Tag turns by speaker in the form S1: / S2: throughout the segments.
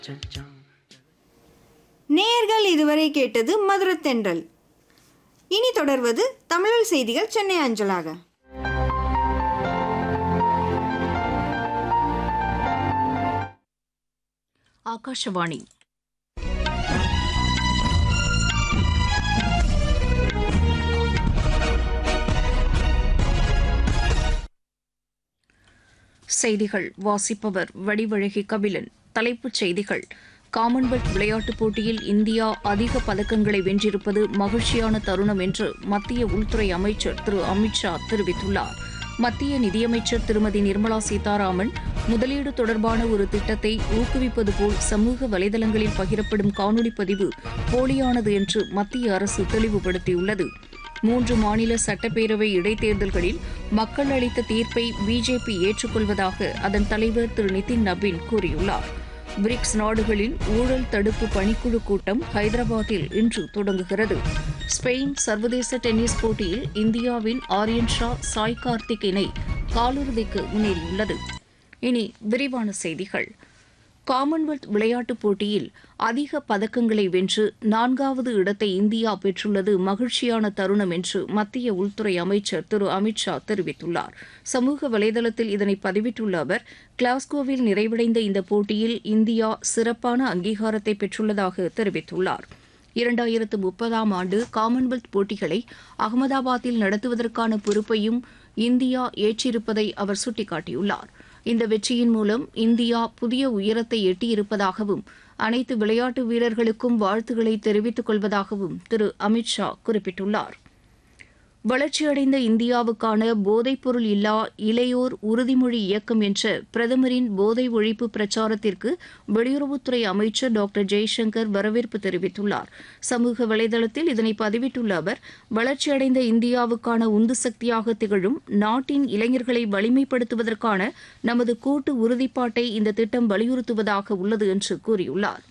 S1: நேயர்கள் இதுவரை கேட்டது மதுரத்தென்றல் இனி தொடர்வது தமிழ் செய்திகள் சென்னை அஞ்சலாக
S2: ಆಕಾಶವಾಣಿ செய்திகள் வாசிப்பவர் வடிவழகி கபிலன் தலைப்புச் செய்திகள் காமன்வெல்த் விளையாட்டுப் போட்டியில் இந்தியா அதிக பதக்கங்களை வென்றிருப்பது மகிழ்ச்சியான தருணம் என்று மத்திய உள்துறை அமைச்சர் திரு அமித்ஷா தெரிவித்துள்ளார் மத்திய நிதியமைச்சர் திருமதி நிர்மலா சீதாராமன் முதலீடு தொடர்பான ஒரு திட்டத்தை ஊக்குவிப்பது போல் சமூக வலைதளங்களில் பகிரப்படும் காணொலி பதிவு போலியானது என்று மத்திய அரசு தெளிவுபடுத்தியுள்ளது மூன்று மாநில சட்டப்பேரவை இடைத்தேர்தல்களில் மக்கள் அளித்த தீர்ப்பை பிஜேபி ஏற்றுக்கொள்வதாக அதன் தலைவர் திரு நிதின் நபீன் கூறியுள்ளார் பிரிக்ஸ் நாடுகளின் ஊழல் தடுப்பு பணிக்குழு கூட்டம் ஹைதராபாத்தில் இன்று தொடங்குகிறது ஸ்பெயின் சர்வதேச டென்னிஸ் போட்டியில் இந்தியாவின் ஆரியன் ஷா சாய் கார்த்திக் இணை காலிறுதிக்கு முன்னேறியுள்ளது இனி விரிவான செய்திகள் காமன்வெல்த் விளையாட்டுப் போட்டியில் அதிக பதக்கங்களை வென்று நான்காவது இடத்தை இந்தியா பெற்றுள்ளது மகிழ்ச்சியான தருணம் என்று மத்திய உள்துறை அமைச்சர் திரு அமித்ஷா தெரிவித்துள்ளார் சமூக வலைதளத்தில் இதனை பதிவிட்டுள்ள அவர் கிளாஸ்கோவில் நிறைவடைந்த இந்த போட்டியில் இந்தியா சிறப்பான அங்கீகாரத்தை பெற்றுள்ளதாக தெரிவித்துள்ளார் இரண்டாயிரத்து முப்பதாம் ஆண்டு காமன்வெல்த் போட்டிகளை அகமதாபாத்தில் நடத்துவதற்கான பொறுப்பையும் இந்தியா ஏற்றிருப்பதை அவர் சுட்டிக்காட்டியுள்ளார் இந்த வெற்றியின் மூலம் இந்தியா புதிய உயரத்தை எட்டியிருப்பதாகவும் அனைத்து விளையாட்டு வீரர்களுக்கும் வாழ்த்துக்களை தெரிவித்துக் கொள்வதாகவும் திரு அமித்ஷா குறிப்பிட்டுள்ளார் வளர்ச்சியடைந்த இந்தியாவுக்கான போதைப்பொருள் இல்லா இளையோர் உறுதிமொழி இயக்கம் என்ற பிரதமரின் போதை ஒழிப்பு பிரச்சாரத்திற்கு வெளியுறவுத்துறை அமைச்சர் டாக்டர் ஜெய்சங்கர் வரவேற்பு தெரிவித்துள்ளார் சமூக வலைதளத்தில் இதனை பதிவிட்டுள்ள அவர் வளர்ச்சியடைந்த இந்தியாவுக்கான உந்து சக்தியாக திகழும் நாட்டின் இளைஞர்களை வலிமைப்படுத்துவதற்கான நமது கூட்டு உறுதிப்பாட்டை இந்த திட்டம் வலியுறுத்துவதாக உள்ளது என்று கூறியுள்ளார்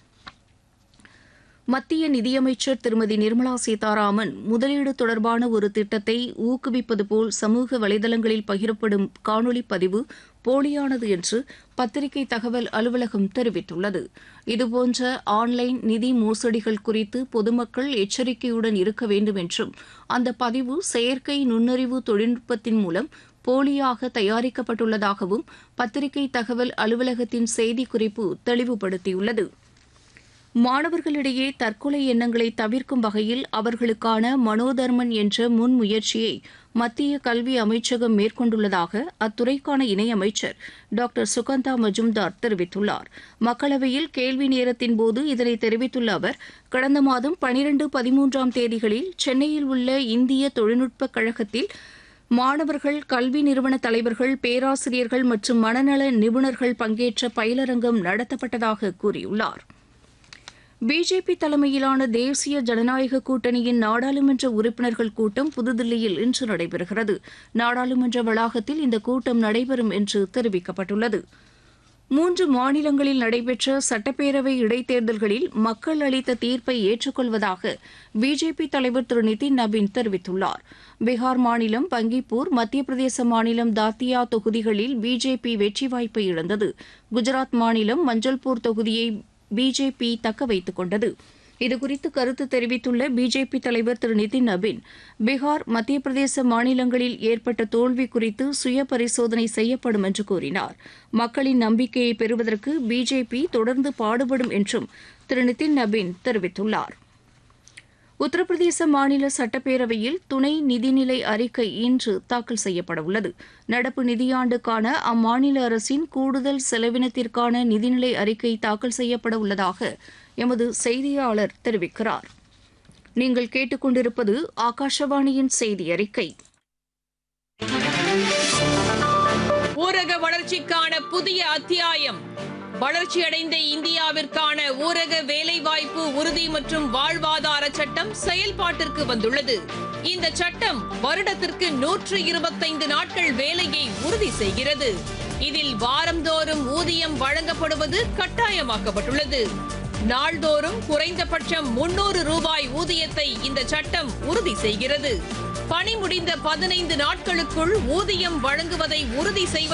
S2: மத்திய நிதியமைச்சர் திருமதி நிர்மலா சீதாராமன் முதலீடு தொடர்பான ஒரு திட்டத்தை ஊக்குவிப்பது போல் சமூக வலைதளங்களில் பகிரப்படும் காணொலி பதிவு போலியானது என்று பத்திரிகை தகவல் அலுவலகம் தெரிவித்துள்ளது இதுபோன்ற ஆன்லைன் நிதி மோசடிகள் குறித்து பொதுமக்கள் எச்சரிக்கையுடன் இருக்க வேண்டும் என்றும் அந்த பதிவு செயற்கை நுண்ணறிவு தொழில்நுட்பத்தின் மூலம் போலியாக தயாரிக்கப்பட்டுள்ளதாகவும் பத்திரிகை தகவல் அலுவலகத்தின் செய்திக்குறிப்பு தெளிவுபடுத்தியுள்ளது மாணவர்களிடையே தற்கொலை எண்ணங்களை தவிர்க்கும் வகையில் அவர்களுக்கான மனோதர்மன் என்ற முன்முயற்சியை மத்திய கல்வி அமைச்சகம் மேற்கொண்டுள்ளதாக அத்துறைக்கான இணையமைச்சர் டாக்டர் சுகந்தா மஜும்தார் தெரிவித்துள்ளார் மக்களவையில் கேள்வி நேரத்தின் போது இதனை தெரிவித்துள்ள அவர் கடந்த மாதம் பனிரெண்டு பதிமூன்றாம் தேதிகளில் சென்னையில் உள்ள இந்திய தொழில்நுட்பக் கழகத்தில் மாணவர்கள் கல்வி நிறுவன தலைவர்கள் பேராசிரியர்கள் மற்றும் மனநல நிபுணர்கள் பங்கேற்ற பயிலரங்கம் நடத்தப்பட்டதாக கூறியுள்ளார் பிஜேபி தலைமையிலான தேசிய ஜனநாயக கூட்டணியின் நாடாளுமன்ற உறுப்பினர்கள் கூட்டம் புதுதில்லியில் இன்று நடைபெறுகிறது நாடாளுமன்ற வளாகத்தில் இந்த கூட்டம் நடைபெறும் என்று தெரிவிக்கப்பட்டுள்ளது மூன்று மாநிலங்களில் நடைபெற்ற சட்டப்பேரவை இடைத்தேர்தல்களில் மக்கள் அளித்த தீர்ப்பை ஏற்றுக்கொள்வதாக பிஜேபி தலைவர் திரு நிதின் நபீன் தெரிவித்துள்ளார் பீகார் மாநிலம் பங்கிப்பூர் மத்திய பிரதேச மாநிலம் தாத்தியா தொகுதிகளில் பிஜேபி வெற்றி வாய்ப்பை இழந்தது குஜராத் மாநிலம் மஞ்சள்பூர் தொகுதியை பிஜேபி தக்க வைத்துக் கொண்டது இதுகுறித்து கருத்து தெரிவித்துள்ள பிஜேபி தலைவர் திரு நிதின் நபீன் பீகார் மத்திய பிரதேச மாநிலங்களில் ஏற்பட்ட தோல்வி குறித்து சுய பரிசோதனை செய்யப்படும் என்று கூறினார் மக்களின் நம்பிக்கையை பெறுவதற்கு பிஜேபி தொடர்ந்து பாடுபடும் என்றும் திரு நிதின் நபீன் தெரிவித்துள்ளார் உத்தரப்பிரதேச மாநில சட்டப்பேரவையில் துணை நிதிநிலை அறிக்கை இன்று தாக்கல் செய்யப்பட உள்ளது நடப்பு நிதியாண்டுக்கான அம்மாநில அரசின் கூடுதல் செலவினத்திற்கான நிதிநிலை அறிக்கை தாக்கல் செய்யப்பட உள்ளதாக எமது செய்தியாளர் தெரிவிக்கிறார் நீங்கள் கேட்டுக்கொண்டிருப்பது ஆகாஷவாணியின் செய்தி அறிக்கை
S3: ஊரக வளர்ச்சிக்கான புதிய அத்தியாயம் வளர்ச்சியடைந்த இந்தியாவிற்கான ஊரக வேலைவாய்ப்பு உறுதி மற்றும் வாழ்வாதார சட்டம் செயல்பாட்டிற்கு வந்துள்ளது இந்த சட்டம் வருடத்திற்கு நூற்று இருபத்தைந்து நாட்கள் வேலையை உறுதி செய்கிறது இதில் வாரந்தோறும் ஊதியம் வழங்கப்படுவது கட்டாயமாக்கப்பட்டுள்ளது நாள்தோறும் குறைந்தபட்சம் முன்னூறு ரூபாய் ஊதியத்தை இந்த சட்டம் உறுதி செய்கிறது பணி முடிந்த பதினைந்து நாட்களுக்குள் ஊதியம் வழங்குவதை உறுதி செய்வது